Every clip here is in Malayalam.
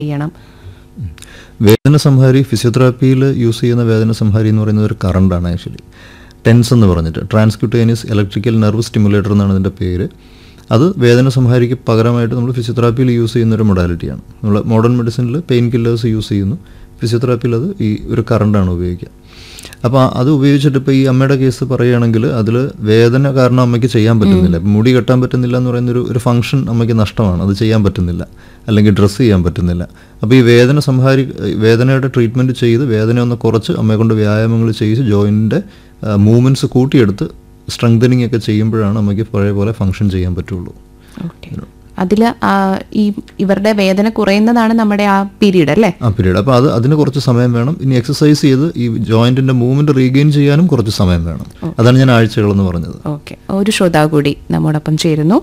ചെയ്യണം വേദന സംഹാരി ഫിസിയോതെറാപ്പിയിൽ യൂസ് ചെയ്യുന്ന വേദന സംഹാരി എന്ന് പറയുന്നത് ഒരു കറണ്ടാണ് ആക്ച്വലി ടെൻസ് എന്ന് പറഞ്ഞിട്ട് ട്രാൻസ്ക്യൂട്ടേനിയസ് ഇലക്ട്രിക്കൽ നെർവ് സ്റ്റിമുലേറ്റർ എന്നാണ് ഇതിൻ്റെ പേര് അത് വേദന സംഹാരിക്ക് പകരമായിട്ട് നമ്മൾ ഫിസിയോതെറാപ്പിയിൽ യൂസ് ചെയ്യുന്ന ഒരു മൊഡാലിറ്റിയാണ് നമ്മൾ മോഡേൺ മെഡിസിനിൽ പെയിൻ കില്ലേഴ്സ് യൂസ് ചെയ്യുന്നു ഫിസിയോതെറാപ്പിയിൽ അത് ഈ ഒരു കറണ്ടാണ് ഉപയോഗിക്കുക അപ്പോൾ അത് ഉപയോഗിച്ചിട്ട് ഇപ്പോൾ ഈ അമ്മയുടെ കേസ് പറയുകയാണെങ്കിൽ അതിൽ വേദന കാരണം അമ്മയ്ക്ക് ചെയ്യാൻ പറ്റുന്നില്ല ഇപ്പം മുടി കെട്ടാൻ പറ്റുന്നില്ല എന്ന് പറയുന്നൊരു ഒരു ഫംഗ്ഷൻ അമ്മയ്ക്ക് നഷ്ടമാണ് അത് ചെയ്യാൻ പറ്റുന്നില്ല അല്ലെങ്കിൽ ഡ്രസ്സ് ചെയ്യാൻ പറ്റുന്നില്ല അപ്പോൾ ഈ വേദന സംഹാരി വേദനയുടെ ട്രീറ്റ്മെൻറ്റ് ചെയ്ത് വേദന ഒന്ന് കുറച്ച് അമ്മയെ കൊണ്ട് വ്യായാമങ്ങൾ ചെയ്ത് ജോയിൻ്റെ മൂവ്മെൻറ്റ്സ് കൂട്ടിയെടുത്ത് സ്ട്രെങ്തനിങ് ഒക്കെ ചെയ്യുമ്പോഴാണ് അമ്മയ്ക്ക് പഴയ പോലെ ഫംഗ്ഷൻ ചെയ്യാൻ പറ്റുള്ളൂ ഓക്കെ അതിൽ ഈ ഇവരുടെ വേദന കുറയുന്നതാണ് നമ്മുടെ ആ പീരീഡ് അല്ലേ ആ പീരീഡ് അപ്പോൾ അത് അതിന് കുറച്ച് സമയം വേണം ഇനി എക്സസൈസ് ചെയ്ത് ഈ ജോയിൻറ്റിൻ്റെ മൂവ്മെൻറ്റ് റീഗെയിൻ ചെയ്യാനും കുറച്ച് സമയം വേണം അതാണ് ഞാൻ ആഴ്ചകളെന്ന് പറഞ്ഞത് ഓക്കെ ഒരു ശ്രോതാവ് കൂടി നമ്മോടൊപ്പം ചേരുന്നു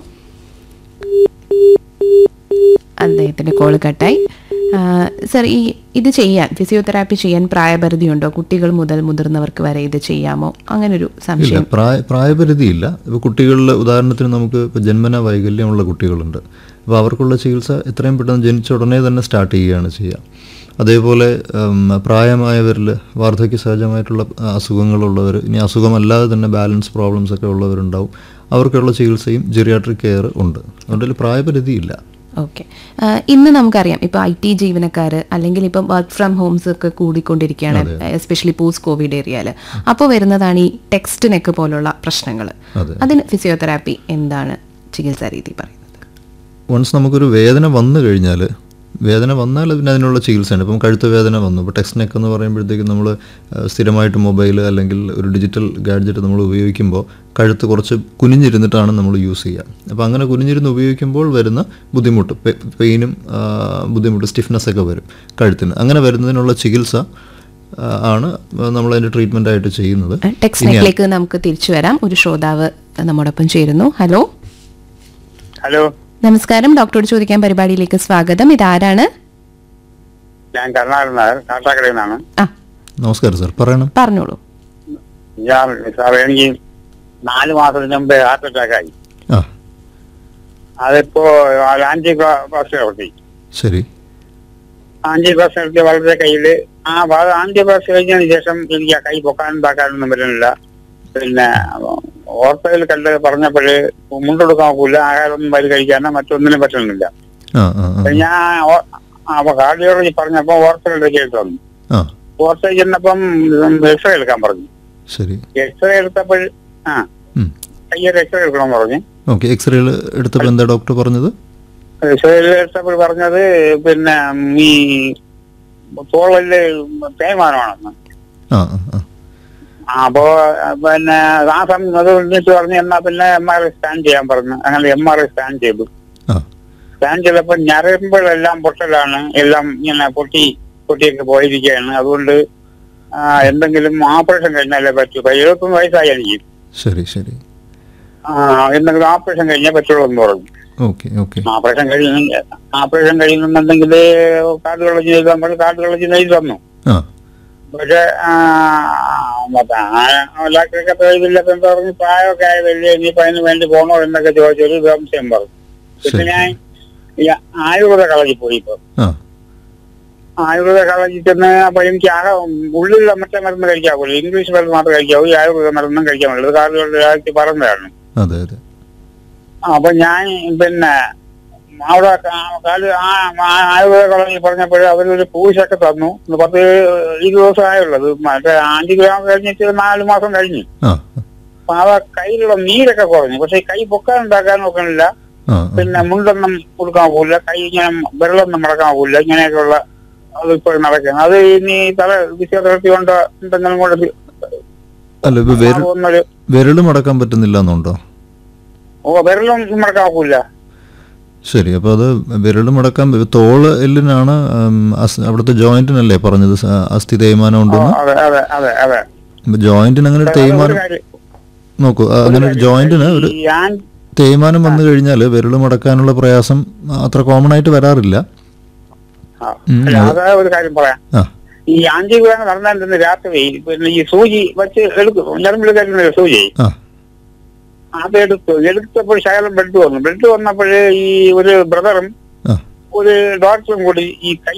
അദ്ദേഹത്തിൻ്റെ കോൾ കട്ടായി സർ ഈ ഇത് ചെയ്യാൻ ഫിസിയോതെറാപ്പി ചെയ്യാൻ പ്രായപരിധിയുണ്ടോ കുട്ടികൾ മുതൽ മുതിർന്നവർക്ക് വരെ ഇത് ചെയ്യാമോ അങ്ങനൊരു ഇല്ല സംശയം പ്രായ പ്രായപരിധിയില്ല ഇപ്പോൾ കുട്ടികളിൽ ഉദാഹരണത്തിന് നമുക്ക് ഇപ്പോൾ ജന്മന വൈകല്യമുള്ള കുട്ടികളുണ്ട് അപ്പോൾ അവർക്കുള്ള ചികിത്സ എത്രയും പെട്ടെന്ന് ജനിച്ച ഉടനെ തന്നെ സ്റ്റാർട്ട് ചെയ്യുകയാണ് ചെയ്യുക അതേപോലെ ഉം, പ്രായമായവരിൽ വാർദ്ധക്യ സഹജമായിട്ടുള്ള ആ, അസുഖങ്ങളുള്ളവർ ഇനി അസുഖമല്ലാതെ തന്നെ ബാലൻസ് പ്രോബ്ലംസ് ഒക്കെ ഉള്ളവരുണ്ടാവും അവർക്കുള്ള ചികിത്സയും ജെറിയാട്രിക് കെയർ ഉണ്ട് അതുകൊണ്ട് അതിൽ പ്രായപരിധിയില്ല ഓക്കെ ഇന്ന് നമുക്കറിയാം ഇപ്പോൾ ഐ ടി ജീവനക്കാർ അല്ലെങ്കിൽ ഇപ്പം വർക്ക് ഫ്രം ഹോംസ് ഒക്കെ കൂടിക്കൊണ്ടിരിക്കുകയാണ് എസ്പെഷ്യലി പോസ്റ്റ് കോവിഡ് ഏരിയയിൽ അപ്പോൾ വരുന്നതാണ് ഈ ടെക്സ്റ്റ് നെക്ക് പോലുള്ള പ്രശ്നങ്ങൾ അതെ. അതിന് ഫിസിയോതെറാപ്പി എന്താണ് ചികിത്സാ രീതി പറയുന്നത് വൺസ് നമുക്കൊരു വേദന വന്നു കഴിഞ്ഞാൽ വേദന വന്നാൽ പിന്നെ അതിനുള്ള ചികിത്സയാണ് ഇപ്പം കഴുത്ത് വേദന വന്നു ഇപ്പോൾ ടെക്സ്റ്റ് നെക്ക് എന്ന് പറയുമ്പോഴത്തേക്കും നമ്മൾ സ്ഥിരമായിട്ട് മൊബൈൽ അല്ലെങ്കിൽ ഒരു ഡിജിറ്റൽ ഗാഡ്ജറ്റ് നമ്മൾ ഉപയോഗിക്കുമ്പോൾ കഴുത്ത് കുറച്ച് കുനിഞ്ഞിരുന്നിട്ടാണ് നമ്മൾ യൂസ് ചെയ്യുക അപ്പോൾ അങ്ങനെ കുനിഞ്ഞിരുന്ന് ഉപയോഗിക്കുമ്പോൾ വരുന്ന ബുദ്ധിമുട്ട് പെ- പെയിനും ആ, ബുദ്ധിമുട്ട് സ്റ്റിഫ്നെസ് ഒക്കെ വരും കഴുത്തിന് അങ്ങനെ വരുന്നതിനുള്ള ചികിത്സ ആ, ആണ് നമ്മൾ അതിൻ്റെ ട്രീറ്റ്മെൻ്റ് ആയിട്ട് ചെയ്യുന്നത് ടെക്സ്റ്റ് നെക്കിലേക്ക് നമുക്ക് തിരിച്ചു വരാം ഒരു ശ്രോതാവ് നമ്മോടൊപ്പം ചേരുന്നു ഹലോ ഹലോ നമസ്കാരം ഡോക്ടറോട് ചോദിക്കാൻ പരിപാടിയിലേക്ക് സ്വാഗതം ഇതാരാണ് ഞാൻ കരുണാകരൻ നായർ കാട്ടാക്കടയിൽ നിന്നാണ് ആ നമസ്കാരം സാർ പറയണം പറഞ്ഞോളൂ ഞാൻ സാർ എനിക്ക് നാല് മാസത്തിന് മുമ്പ് ഹാർട്ട് അറ്റാക്ക് ആയി ആ അതിപ്പോ ആന്റി പ്ലാസ്റ്റിക് നടത്തി ശരി ആന്റി പ്ലാസ്റ്റിക് നടത്തിയ വളരെ കയ്യില് ആ ആന്റി പ്ലാസ്റ്റിക് കഴിഞ്ഞതിന് ശേഷം എനിക്ക് ആ കൈ പൊക്കാനും താക്കാനൊന്നും പറ്റുന്നില്ല പിന്നെ ഓർത്തയിൽ കണ്ട് പറഞ്ഞപ്പോഴ് മുണ്ടെടുക്കാൻ ഒക്കില്ല ആഹാരമൊന്നും വരി കഴിക്കാനോ മറ്റൊന്നിനും പറ്റുന്നില്ല ആ ആ ആ. അപ്പൊ ഞാൻ ഓ- അപ്പൊ കാർഡിയോളജി പറഞ്ഞപ്പോ ഓർത്തയിലേക്ക് എടുത്തു വന്നു ആ ഓർത്തയിൽ ചെന്നപ്പം എക്സ്റേ എടുക്കാൻ പറഞ്ഞു ശരി എക്സ്റേ എടുത്തപ്പോൾ ആ ഉം. കയ്യൊരു എക്സ്റേ എടുക്കണം പറഞ്ഞു ഓക്കെ എക്സ്റേയിൽ എടുത്തപ്പോൾ എന്താ ഡോക്ടർ പറഞ്ഞത് എക്സ്റേ എടുത്തപ്പോൾ പറഞ്ഞത് പിന്നെ ഈ തോളില് തേയ്മാനമാണെന്ന് ആ ആ ആ ആ, അപ്പോ പിന്നെ ആ സമയം അത് എന്നിട്ട് പറഞ്ഞു എന്നാ പിന്നെ എം ആർ ഐ സ്കാൻ ചെയ്യാൻ പറഞ്ഞു അങ്ങനെ എം ആർ ഐ സ്കാൻ ചെയ്തു ആ സ്കാൻ ചെയ്തപ്പോ ഞരമ്പുകളെല്ലാം പൊട്ടലാണ് എല്ലാം ഇങ്ങനെ പൊട്ടി പൊട്ടിയൊക്കെ പോയിരിക്കുകയാണ് അതുകൊണ്ട് ആ, എന്തെങ്കിലും ഓപ്പറേഷൻ കഴിഞ്ഞാലേ പറ്റൂ ഇപ്പൊ എഴുപത്തൊന്ന് വയസ്സായി എനിക്ക് ശരി ശരി ആ, എന്തെങ്കിലും ഓപ്പറേഷൻ കഴിഞ്ഞാൽ പറ്റുള്ളൂ എന്ന് പറഞ്ഞു ഓക്കെ ഓക്കെ ഓപ്പറേഷൻ കഴിയുന്ന ഓപ്പറേഷൻ കഴിയുന്നുണ്ടെങ്കിൽ കാർഡിയോളജി എഴുതാൻ പറഞ്ഞു കാർഡിയോളജി എഴുതി തന്നു ആ പക്ഷെ ഡോക്ടറൊക്കെ എഴുതില്ല എന്ന് പറഞ്ഞ് പ്രായമൊക്കെ ആയതല്ലേ ഇനിയിപ്പോ അതിന് വേണ്ടി പോണോ എന്നൊക്കെ ചോദിച്ചൊരു സംശയം പറഞ്ഞു പിന്നെ ശരി ഞാൻ ഈ ആയുർവേദ കളജിൽ പോയി ഇപ്പൊ ആ ആയുർവേദ കളജിൽ ചെന്ന് അപ്പൊ എനിക്ക് ആകെ ഉള്ളിലുള്ള മറ്റേ മരുന്ന് കഴിക്കാവൂല്ലോ ഇംഗ്ലീഷ് മരുന്ന് മാത്രമേ കഴിക്കാവൂ ഈ ആയുർവേദ മരുന്നും കഴിക്കാൻ പറ്റില്ല കാർഡിയോളജി പറഞ്ഞതാണ് അതെ അതെ അപ്പൊ ഞാൻ പിന്നെ അവിടെ കാ- കാല് ആ ആ- ആയുർവേദ കോളേജിൽ പറഞ്ഞപ്പോൾ അവരൊരു പൂശൊക്കെ തന്നു ഇത് പത്ത് ഇരുപത് ദിവസം ആയുള്ളത് മറ്റേ ആന്റിഗ്രാം കഴിഞ്ഞിട്ട് നാല് മാസം കഴിഞ്ഞു ആ അപ്പൊ ആ കയ്യിലുള്ള നീരൊക്കെ കുറഞ്ഞു പക്ഷെ കൈ പൊക്കാൻ ഉണ്ടാക്കാൻ നോക്കണില്ല ആ ആ. പിന്നെ മുണ്ടൊന്നും കൊടുക്കാൻ പോകില്ല കൈ ഇങ്ങനെ വിരലൊന്നും മടക്കാൻ പോകില്ല ഇങ്ങനെയൊക്കെയുള്ള അത് ഇപ്പോൾ നടക്കുന്നത് അത് ഇനി തല ഫിസിയോതെറാപ്പി കൊണ്ട് എന്തെങ്കിലും കൊണ്ട് അല്ല ഇപ്പൊ വിരൽ മാറുമെന്നൊരു വിരൽ മടക്കാൻ പറ്റുന്നില്ല എന്നുണ്ടോ ഓ വിരലൊന്നും മടക്കാൻ പോകില്ല ശരി അപ്പോൾ അത് വിരൽ മടക്കാൻ തോള് എല്ലിനാണ് ഉം, അസ്- അവിടുത്തെ ജോയിന്റിനല്ലേ പറഞ്ഞത് സ- അസ്ഥി തേയ്മാനം ഓ, ഉണ്ടെന്ന് അതെ അതെ അതെ അതെ ഇപ്പൊ ജോയിന്റിന് അങ്ങനെ ഒരു ഒരു തേയ്മാനം കാര്യം നോക്കൂ ആ, അങ്ങനെ ഒരു ജോയിന്റിന് ഒരു ഈ ആൻ- തേയ്മാനം വന്നു കഴിഞ്ഞാൽ വിരൽ മടക്കാനുള്ള പ്രയാസം അത്ര കോമൺ ആയിട്ട് വരാറില്ല ആ, ഉം, അല്ല, അത്- അത് ഒരു കാര്യം പറയാം ആ ഈ ആന്റിഗ്രാം നടന്നിരുന്ന രാത്രി പിന്നെ ഈ സൂചി വെച്ച് എടുക്കും ഞരമ്പിൽ കരുന്ന സൂചി ആ അത് എടുത്തു എടുത്തപ്പോൾ ശകലം ബ്ലഡ് വന്നു ബ്ലഡ് വന്നപ്പോൾ ഈ ഒരു ബ്രദറും ആ ഒരു ഡോക്ടറും കൂടി ഈ കൈ